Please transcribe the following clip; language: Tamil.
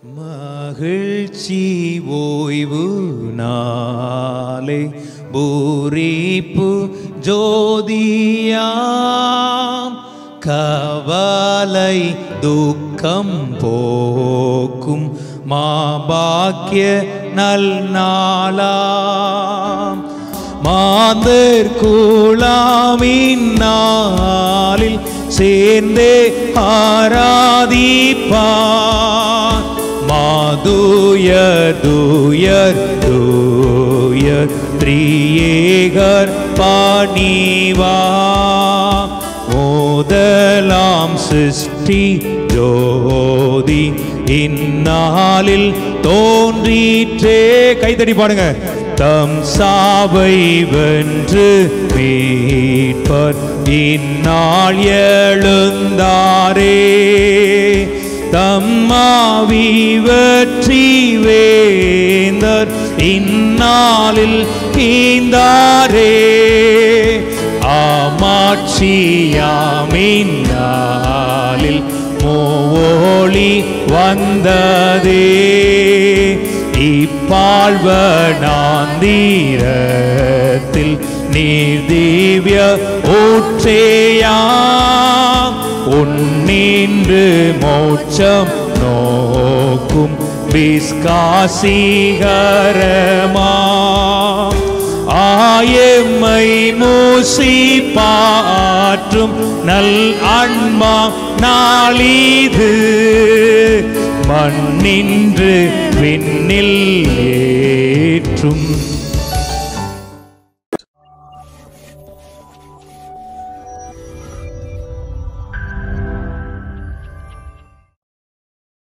மகிழ்ச்சி ஓய்வு நாளே பூரிப்பு ஜோதியாம் கவலை துக்கம் போக்கும் மாபாக்கிய நல் நாளாம் மாந்தர் கூழாமின் நாளில் சேர்ந்தே ஆராதிப்பான் மாதுயர் தூயர் தூயர் திரியேகர் பணிவா மோதலாம் சிருஷ்டி ஜோதி இந்நாளில் தோன்றிற்றே கைத்தடி பாடுங்க தம் சாவை வென்று மீட்பர் இந்நாள் எழுந்தாரே தம்மாவி வெற்றி வேந்தர் இந்நாளில் ஈந்தாரே ஆமாட்சியாமின்னாலில் மோழி வந்ததே இப்பாழ்வனாந்தீரத்தில் நீர் திவ்ய ஊற்றேயாம் உன்னின்று மோட்சம் நோக்கும் விஸ்காசிகரமா ஆயம்மை மூசி பாற்றும் நல் அன்மா நாளிது மண்ணின்று விண்ணில் ஏற்றும்